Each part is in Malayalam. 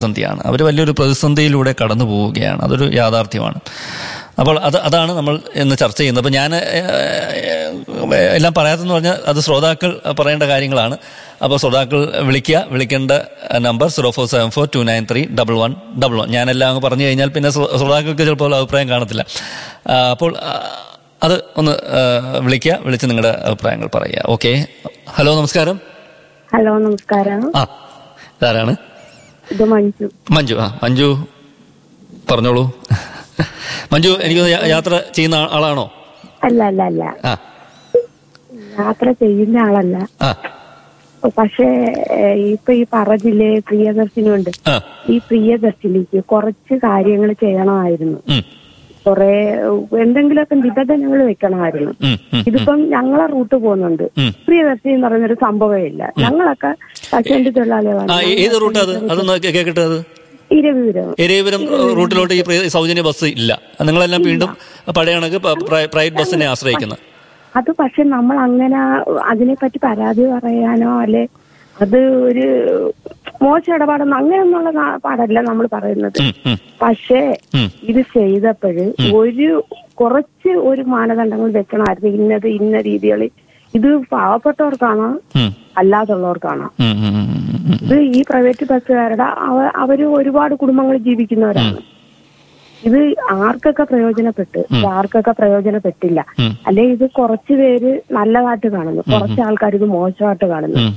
പ്രതിസന്ധിയാണ് അവർ വലിയൊരു പ്രതിസന്ധിയിലൂടെ കടന്നു പോവുകയാണ് അതൊരു യാഥാർത്ഥ്യമാണ് അപ്പോൾ അത് അതാണ് നമ്മൾ ഇന്ന് ചർച്ച ചെയ്യുന്നത് അപ്പോൾ ഞാൻ എല്ലാം പറയാത്തെന്ന് പറഞ്ഞാൽ അത് ശ്രോതാക്കൾ പറയേണ്ട കാര്യങ്ങളാണ് അപ്പോൾ ശ്രോതാക്കൾ വിളിക്കുക വിളിക്കേണ്ട number zero four seven four two nine three double one double one ഞാനെല്ലാം അങ്ങ് പറഞ്ഞു കഴിഞ്ഞാൽ പിന്നെ ശ്രോതാക്കൾക്ക് ചിലപ്പോൾ അഭിപ്രായം കാണത്തില്ല ആ, അപ്പോൾ ആ, അത് ഒന്ന് ആ, വിളിക്കുക വിളിച്ച് നിങ്ങളുടെ അഭിപ്രായങ്ങൾ പറയുക ഓക്കെ ഹലോ നമസ്കാരം ഹലോ നമസ്കാരം ആ ഇതാരാണ് ഇത് മഞ്ജു മഞ്ജു ആ മഞ്ജു പറഞ്ഞോളൂ മഞ്ജു എനിക്ക് യാത്ര ചെയ്യുന്ന ആ- ആളാണോ അല്ല അല്ല അല്ല ആ യാത്ര ചെയ്യുന്ന ആളല്ല ആ പക്ഷേ ഏഹ്, ഇപ്പൊ ഈ പറഞ്ഞില്ലേ പ്രിയദർശിനിയുണ്ട് ആ ഈ പ്രിയദർശിനിക്ക് കുറച്ച് കാര്യങ്ങൾ ചെയ്യണമായിരുന്നു ഉം, കുറെ എന്തെങ്കിലുമൊക്കെ നിബന്ധനകൾ വെക്കണമായിരുന്നു ഉം, ഉം, ഇതിപ്പം ഞങ്ങളെ റൂട്ട് പോകുന്നുണ്ട് ഉം. പ്രിയദർശിനി എന്ന് പറയുന്നൊരു സംഭവമേ ഇല്ല ഞങ്ങളൊക്കെ കശുവണ്ടി ആ തൊഴിലാളികളാണ് ഏ- ഏത് റൂട്ടാ അത് അതൊന്ന് കേ- കേക്കട്ടെ അത് ഇരവിപുരം എരേപുരം റൂട്ടിലോട്ട് ഈ പ്രിയ- സൗജന്യ ബസ് ഇല്ല നിങ്ങളെല്ലാം വീണ്ടും പഴയ കണക്ക് പ- പ്രൈ- പ്രൈവറ്റ് ബസ്സിനെ ആശ്രയിക്കുന്നത് അത് പക്ഷെ നമ്മൾ അങ്ങനെ അതിനെപ്പറ്റി പരാതി പറയാനോ അല്ലെ അത് ഒരു മോശം ഇടപാടൊന്നും അങ്ങനെയൊന്നുള്ള നാ- പാടല്ല നമ്മൾ പറയുന്നത് ഉം, ഉം, പക്ഷേ ഉം. ഇത് ചെയ്തപ്പോഴ് ഒരു കുറച്ച് ഒരു മാനദണ്ഡങ്ങൾ വെക്കണമായിരുന്നു ഇന്നത് ഇന്ന രീതികളിൽ ഇത് പാവപ്പെട്ടവർക്കാണോ ഉം, അല്ലാതുള്ളവർക്കാണോ ഉം, ഉം, ഉം, ഉം, ഉം. ഇത് ഈ പ്രൈവറ്റ് ബസ്സുകാരുടെ അവ- അവര് ഒരുപാട് കുടുംബങ്ങൾ ജീവിക്കുന്നവരാണ് ഇത് ആർക്കൊക്കെ പ്രയോജനപ്പെട്ട് ഇത് ആർക്കൊക്കെ പ്രയോജനപ്പെട്ടില്ല ഉം. അല്ലെ ഇത് കുറച്ച് പേര് നല്ലതായിട്ട് കാണുന്നു കുറച്ച് ആൾക്കാർ ഇത് മോശമായിട്ട് കാണുന്നു ഉം,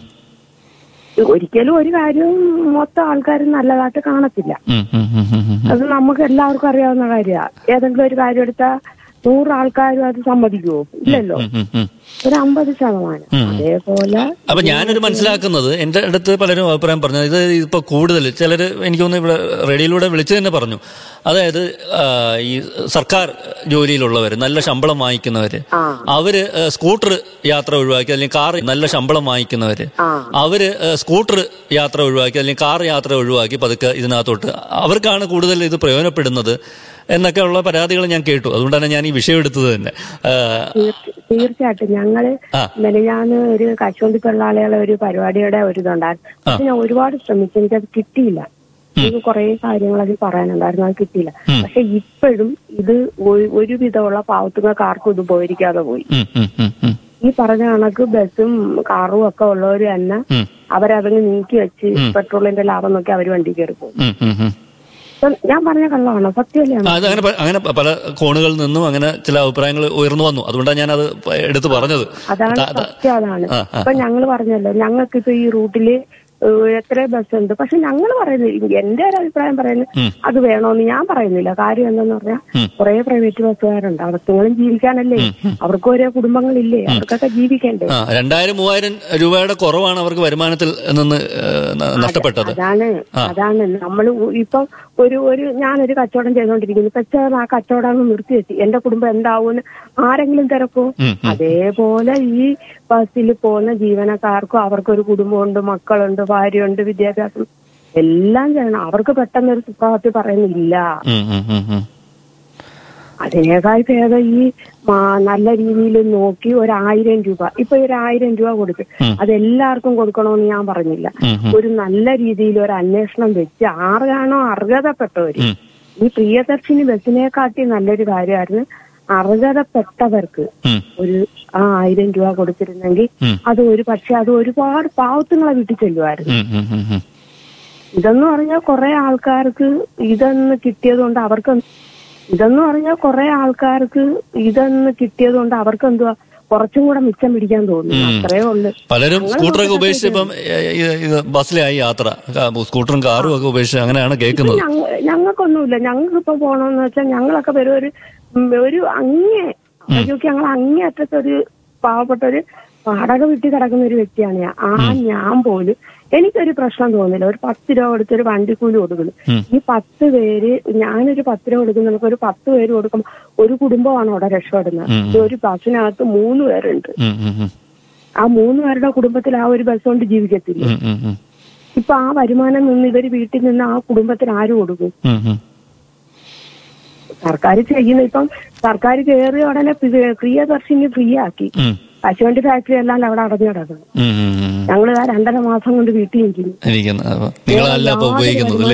ഒരിക്കലും ഒരു കാര്യവും മൊത്തം ആൾക്കാരും നല്ലതായിട്ട് കാണത്തില്ല ഉം, ഉം, ഉം, ഉം, ഉം. അത് നമുക്ക് എല്ലാവർക്കും അറിയാവുന്ന കാര്യമാണ് ഏതെങ്കിലും ഒരു കാര്യം എടുത്താൽ നൂറ് ആൾക്കാരും അത് സമ്മതിക്കുവോ ഇല്ലല്ലോ ഉം, ഉം, ഉം. ഒരു അമ്പത് ശതമാനം അതേപോലെ അപ്പൊ ഞാനൊരു മനസ്സിലാക്കുന്നത് എന്റെ അടുത്ത് പലരും അഭിപ്രായം പറഞ്ഞു ഇത് ഇപ്പൊ കൂടുതൽ ചിലര് എനിക്കൊന്ന് ഇവിടെ റേഡിയോയിലൂടെ വിളിച്ചു തന്നെ പറഞ്ഞു അതായത് ആ, ഈ സർക്കാർ ജോലിയിലുള്ളവർ നല്ല ശമ്പളം വാങ്ങിക്കുന്നവര് ആ. അവര് ആ, സ്കൂട്ടർ യാത്ര ഒഴിവാക്കി അല്ലെങ്കിൽ കാർ നല്ല ശമ്പളം വാങ്ങിക്കുന്നവര് ആ. അവര് ആ, സ്കൂട്ടർ യാത്ര ഒഴിവാക്കി അല്ലെങ്കിൽ കാർ യാത്ര ഒഴിവാക്കി പതുക്കെ ഇതിനകത്തോട്ട് അവർക്കാണ് കൂടുതൽ ഇത് പ്രയോജനപ്പെടുന്നത് എന്നൊക്കെ ഉള്ള പരാതികൾ ഞാൻ കേട്ടു അതുകൊണ്ടാണ് ഞാൻ ഈ വിഷയം എടുത്തത് തന്നെ ആ, തീർച്ച- തീർച്ചയായിട്ടും ഞങ്ങള് ആ. മെനഞ്ഞാന്ന് ഒരു കശുവണ്ടി തൊഴിലാളികളെ ഒരു പരിപാടിയുടെ ഒരു ഇതുണ്ടായിരുന്നു പക്ഷെ ഞാൻ ഒരുപാട് ശ്രമിച്ചു എനിക്കത് കിട്ടിയില്ല എനിക്ക് കുറെ കാര്യങ്ങൾ അതിൽ പറയാനുണ്ടായിരുന്നു അത് കിട്ടിയില്ല പക്ഷെ ഇപ്പോഴും ഇത് ഒരു- ഒരുവിധമുള്ള പാവത്തുങ്ങൾക്ക് ആർക്കും ഇത് ഉപകരിക്കാതെ പോയി ഉം, ഉം, ഉം, ഉം, ഈ പറഞ്ഞ കണക്ക് ബസ്സും കാറും ഒക്കെ ഉള്ളവര് തന്നെ ഉം, അവരതങ്ങ് നീക്കി വെച്ച് പെട്രോളിന്റെ ലാഭം നോക്കി അവർ വണ്ടി കയറി പോകും ഉം, ഉം, ഉം. ഇപ്പം ഞാൻ പറഞ്ഞ കള്ളമാണോ സത്യമല്ലേ ആ, അത് അങ്ങനെ പ- അങ്ങനെ പ- പല കോണുകളിൽ നിന്നും അങ്ങനെ ചില അഭിപ്രായങ്ങൾ ഉയർന്നു വന്നു അതുകൊണ്ടാണ് ഞാൻ അത് എടുത്തു പറഞ്ഞത് അതാണ് ത- ത- സത്യം അതാണ് ആ, ആ. ഇപ്പൊ ഞങ്ങള് പറഞ്ഞല്ലോ ഞങ്ങൾക്ക് ഇപ്പൊ ഈ റൂട്ടില് ഏഹ്, എത്ര ബസ് ഉണ്ട് പക്ഷെ ഞങ്ങൾ പറയുന്നില്ല എന്റെ ഒരു അഭിപ്രായം പറയുന്നത് അത് വേണോന്ന് ഞാൻ പറയുന്നില്ല കാര്യം എന്തെന്ന് പറഞ്ഞാൽ കുറെ പ്രൈവറ്റ് ബസ്സുകാരുണ്ട് അവർക്കെങ്കിലും ജീവിക്കാനല്ലേ അവർക്ക് ഓരോ കുടുംബങ്ങളില്ലേ അവർക്കൊക്കെ ജീവിക്കണ്ടേ ആ രണ്ടായിരം മൂവായിരം രൂപയുടെ കുറവാണ് അവർക്ക് വരുമാനത്തിൽ നിന്ന് ഏഹ്, ന- നഷ്ടപ്പെട്ടത് അതാണ് അതാണ് നമ്മൾ ഇപ്പം ഒരു ഒരു ഞാനൊരു കച്ചവടം ചെയ്തുകൊണ്ടിരിക്കുന്നു പക്ഷേ ആ കച്ചവടം അങ്ങ് നിർത്തിവെച്ച് എന്റെ കുടുംബം എന്താവൂന്ന് ആരെങ്കിലും തിരക്കോ ഉം, അതേപോലെ ഈ ബസ്സിൽ പോകുന്ന ജീവനക്കാർക്കും അവർക്കൊരു കുടുംബമുണ്ട് മക്കളുണ്ട് ഭാര്യയുണ്ട് വിദ്യാഭ്യാസം എല്ലാം ചെയ്യണം അവർക്ക് പെട്ടെന്ന് ഒരു സുപ്രഭാതത്തിൽ പറയുന്നില്ല ഉം, ഉം, ഉം, ഉം. അതിനേക്കാൾ ഭേദം ഈ മാ- നല്ല രീതിയിൽ നോക്കി ഒരായിരം രൂപ ഇപ്പൊ ഒരു ആയിരം രൂപ കൊടുത്ത് അത് എല്ലാവർക്കും കൊടുക്കണമെന്ന് ഞാൻ പറഞ്ഞില്ല ഒരു നല്ല രീതിയിൽ ഒരു അന്വേഷണം വെച്ച് ആർക്കാണോ അർഹതപ്പെട്ടവര് ഉം. ഈ പ്രിയദർശിനി ബസ്സിനെക്കാട്ടി നല്ലൊരു കാര്യമായിരുന്നു അർഹതപ്പെട്ടവർക്ക് ഉം. ഒരു ആ ആയിരം രൂപ കൊടുത്തിരുന്നെങ്കിൽ ഉം. അത് ഒരു പക്ഷെ അത് ഒരുപാട് പാവത്തുങ്ങളെ വീട്ടിൽ ചെല്ലുമായിരുന്നു ഉം, ഉം, ഉം, ഉം. ഇതെന്ന് പറഞ്ഞാൽ കുറെ ആൾക്കാർക്ക് ഇതെന്ന് കിട്ടിയത് കൊണ്ട് അവർക്ക് ഇതെന്ന് പറഞ്ഞാൽ കുറെ ആൾക്കാർക്ക് ഇതെന്ന് കിട്ടിയത് കൊണ്ട് അവർക്ക് എന്തുവാ കുറച്ചും കൂടെ മിച്ചം പിടിക്കാൻ തോന്നുന്നു അത്രേ ഉള്ളു പലരും സ്കൂട്ടറൊക്കെ ഉപേക്ഷിച്ച് ഇപ്പം ഏഹ്, ഇത് ഇത് ബസ്സിലായി യാത്ര കാ- സ്കൂട്ടറും കാറും ഒക്കെ ഉപേക്ഷിച്ച് അങ്ങനെയാണ് കേൾക്കുന്നത് ഞങ്ങ- ഞങ്ങൾക്കൊന്നുമില്ല ഞങ്ങൾക്ക് ഇപ്പൊ പോകണമെന്ന് വെച്ചാൽ ഞങ്ങളൊക്കെ വരും ഒരു ഉം, ഒരു അങ്ങേ അതൊക്കെ ഞങ്ങൾ അങ്ങേയറ്റത്തെ ഒരു പാവപ്പെട്ട ഒരു വാടക വീട്ടിൽ കിടക്കുന്ന ഒരു വ്യക്തിയാണ് ഞാൻ ആ ഞാൻ പോലും എനിക്കൊരു പ്രശ്നം തോന്നില്ല ഒരു പത്ത് രൂപ കൊടുത്തൊരു വണ്ടിക്കൂലി കൊടുക്കുന്നു ഈ പത്ത് പേര് ഞാനൊരു പത്ത് രൂപ കൊടുക്കുന്നവർക്ക് ഒരു പത്ത് പേര് കൊടുക്കുമ്പോൾ ഒരു കുടുംബമാണ് അവിടെ രക്ഷപ്പെടുന്നത് ഈ ഒരു ബസ്സിനകത്ത് മൂന്ന് പേരുണ്ട് ഉം, ഉം, ഉം. ആ മൂന്ന് പേരുടെ കുടുംബത്തിൽ ആ ഒരു ബസ് കൊണ്ട് ജീവിക്കത്തില്ല ഉം, ഉം, ഉം. ഇപ്പൊ ആ വരുമാനം നിന്ന് ഇവര് വീട്ടിൽ നിന്ന് ആ കുടുംബത്തിന് ആര് കൊടുക്കും ഉം, ഉം. സർക്കാർ ചെയ്യുന്ന ഇപ്പം സർക്കാർ കയറിയ ഉടനെ പ്രിയ- പ്രിയദർശിനി ഫ്രീ ആക്കി ഉം. കശുവണ്ടി ഫാക്ടറി എല്ലാം അവിടെ അടഞ്ഞു കിടക്കുന്നു ഉം, ഉം, ഉം. ഞങ്ങൾ രണ്ടര മാസം കൊണ്ട് വീട്ടിൽ ഇരിക്കുന്നു ഇരിക്കുന്നത് അപ്പൊ നിങ്ങളല്ല അപ്പൊ ഉപയോഗിക്കുന്നത് അല്ലേ